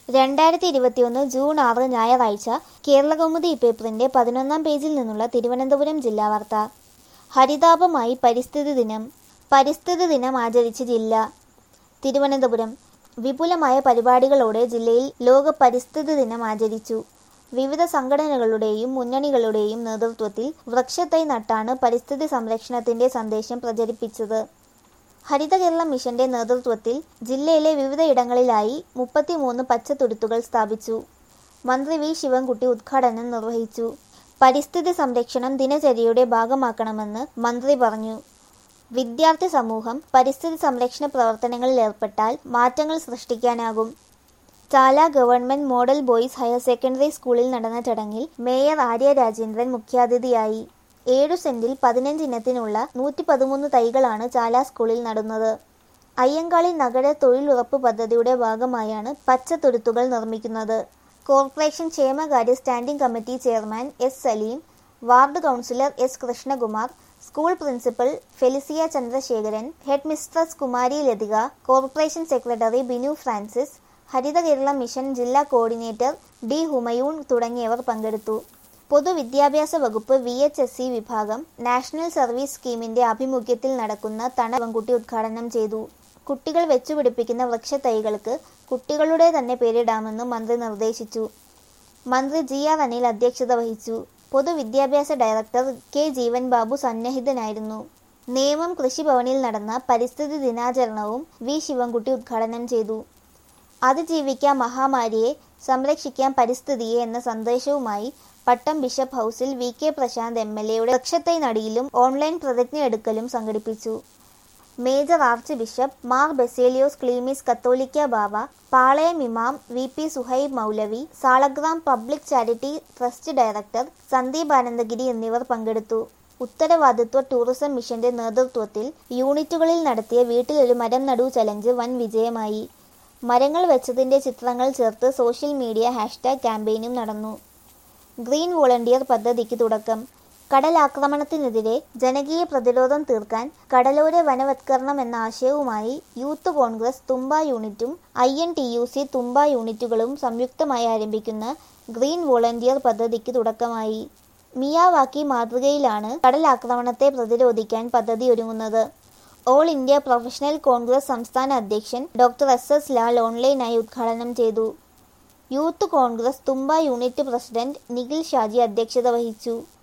രണ്ടായിരത്തി ഇരുപത്തിയൊന്ന് ജൂൺ ആറ് ഞായറാഴ്ച കേരളകൗമുദി പേപ്പറിന്റെ പതിനൊന്നാം പേജിൽ നിന്നുള്ള തിരുവനന്തപുരം ജില്ലാ വാർത്ത ഹരിതാപമായി പരിസ്ഥിതി ദിനം പരിസ്ഥിതി ദിനം ആചരിച്ച് ജില്ല തിരുവനന്തപുരം വിപുലമായ പരിപാടികളോടെ ജില്ലയിൽ ലോക പരിസ്ഥിതി ദിനം ആചരിച്ചു വിവിധ സംഘടനകളുടെയും മുന്നണികളുടെയും നേതൃത്വത്തിൽ വൃക്ഷത്തൈ നട്ടാണ് പരിസ്ഥിതി സംരക്ഷണത്തിന്റെ സന്ദേശം പ്രചരിപ്പിച്ചത് ഹരിത കേരളം മിഷന്റെ നേതൃത്വത്തിൽ ജില്ലയിലെ വിവിധയിടങ്ങളിലായി മുപ്പത്തിമൂന്ന് പച്ചത്തുരുത്തുകൾ സ്ഥാപിച്ചു മന്ത്രി വി ശിവൻകുട്ടി ഉദ്ഘാടനം നിർവഹിച്ചു പരിസ്ഥിതി സംരക്ഷണം ദിനചര്യയുടെ ഭാഗമാക്കണമെന്ന് മന്ത്രി പറഞ്ഞു വിദ്യാർത്ഥി സമൂഹം പരിസ്ഥിതി സംരക്ഷണ പ്രവർത്തനങ്ങളിൽ ഏർപ്പെട്ടാൽ മാറ്റങ്ങൾ സൃഷ്ടിക്കാനാകും Chala government model boys higher secondary സ്കൂളിൽ നടന്ന ചടങ്ങിൽ മേയർ ആര്യ രാജേന്ദ്രൻ മുഖ്യാതിഥിയായി ഏഴു സെന്റിൽ പതിനഞ്ച് ഇനത്തിനുള്ള നൂറ്റി പതിമൂന്ന് തൈകളാണ് ചാല സ്കൂളിൽ നടുന്നത് അയ്യങ്കാളി നഗര തൊഴിലുറപ്പ് പദ്ധതിയുടെ ഭാഗമായാണ് പച്ചത്തുരുത്തുകൾ നിർമ്മിക്കുന്നത് കോർപ്പറേഷൻ ക്ഷേമകാര്യ standing committee chairman S Saleem ward councillor S Krishnakumar school principal Felicia Chandrasekharan headmistress കുമാരി Lathika corporation secretary Binu Francis Haritha Keralam mission ജില്ലാ കോർഡിനേറ്റർ ഡി ഹുമയൂൺ തുടങ്ങിയവർ പങ്കെടുത്തു പൊതുവിദ്യാഭ്യാസ വകുപ്പ് വി എച്ച് എസ് സി വിഭാഗം നാഷണൽ സർവീസ് സ്കീമിന്റെ ആഭിമുഖ്യത്തിൽ നടക്കുന്ന തണവൻകുട്ടി ഉദ്ഘാടനം ചെയ്തു കുട്ടികൾ വെച്ചുപിടിപ്പിക്കുന്ന വൃക്ഷത്തൈകൾക്ക് കുട്ടികളുടെ തന്നെ പേരിടാമെന്നും മന്ത്രി നിർദ്ദേശിച്ചു മന്ത്രി ജി ആർ അനിൽ അധ്യക്ഷത വഹിച്ചു പൊതുവിദ്യാഭ്യാസ ഡയറക്ടർ കെ ജീവൻ ബാബു സന്നിഹിതനായിരുന്നു നേമം കൃഷിഭവനിൽ നടന്ന പരിസ്ഥിതി ദിനാചരണവും വി ശിവൻകുട്ടി ഉദ്ഘാടനം ചെയ്തു അതിജീവിക്കാം മഹാമാരിയെ സംരക്ഷിക്കാം പരിസ്ഥിതിയെ എന്ന സന്ദേശവുമായി പട്ടം ബിഷപ്പ് ഹൗസിൽ V K Prashanth M L എയുടെ വൃക്ഷത്തൈ നടിയിലും ഓൺലൈൻ പ്രതിജ്ഞയെടുക്കലും സംഘടിപ്പിച്ചു മേജർ ആർച്ച് ബിഷപ്പ് മാർ ബെസേലിയോസ് ക്ലീമിസ് കത്തോലിക്ക ബാവ പാളയം ഇമാം വി പി സുഹൈബ് മൗലവി Salagram public charity trust director Sandeep Anandagiri എന്നിവർ പങ്കെടുത്തു ഉത്തരവാദിത്വ ടൂറിസം മിഷന്റെ നേതൃത്വത്തിൽ യൂണിറ്റുകളിൽ നടത്തിയ വീട്ടിലൊരു മരം നടൂ ചലഞ്ച് വൻ വിജയമായി മരങ്ങൾ വെച്ചതിന്റെ ചിത്രങ്ങൾ ചേർത്ത് സോഷ്യൽ മീഡിയ ഹാഷ്ടാഗ് ക്യാമ്പയിനും നടന്നു ഗ്രീൻ വോളണ്ടിയർ പദ്ധതിക്ക് തുടക്കം കടലാക്രമണത്തിനെതിരെ ജനകീയ പ്രതിരോധം തീർക്കാൻ കടലോര വനവത്കരണം എന്ന ആശയവുമായി യൂത്ത് കോൺഗ്രസ് തുമ്പ യൂണിറ്റും I N T U C Thumba യൂണിറ്റുകളും സംയുക്തമായി ആരംഭിക്കുന്ന ഗ്രീൻ വോളണ്ടിയർ പദ്ധതിക്ക് തുടക്കമായി മിയാവാക്കി മാതൃകയിലാണ് കടലാക്രമണത്തെ പ്രതിരോധിക്കാൻ പദ്ധതി ഒരുങ്ങുന്നത് ഓൾ ഇന്ത്യ പ്രൊഫഷണൽ കോൺഗ്രസ് സംസ്ഥാന അധ്യക്ഷൻ ഡോക്ടർ എസ് എസ് ലാൽ ഓൺലൈനായി ഉദ്ഘാടനം ചെയ്തു youth Congress Thumba unit president Nikhil Shaji അധ്യക്ഷത വഹിച്ചു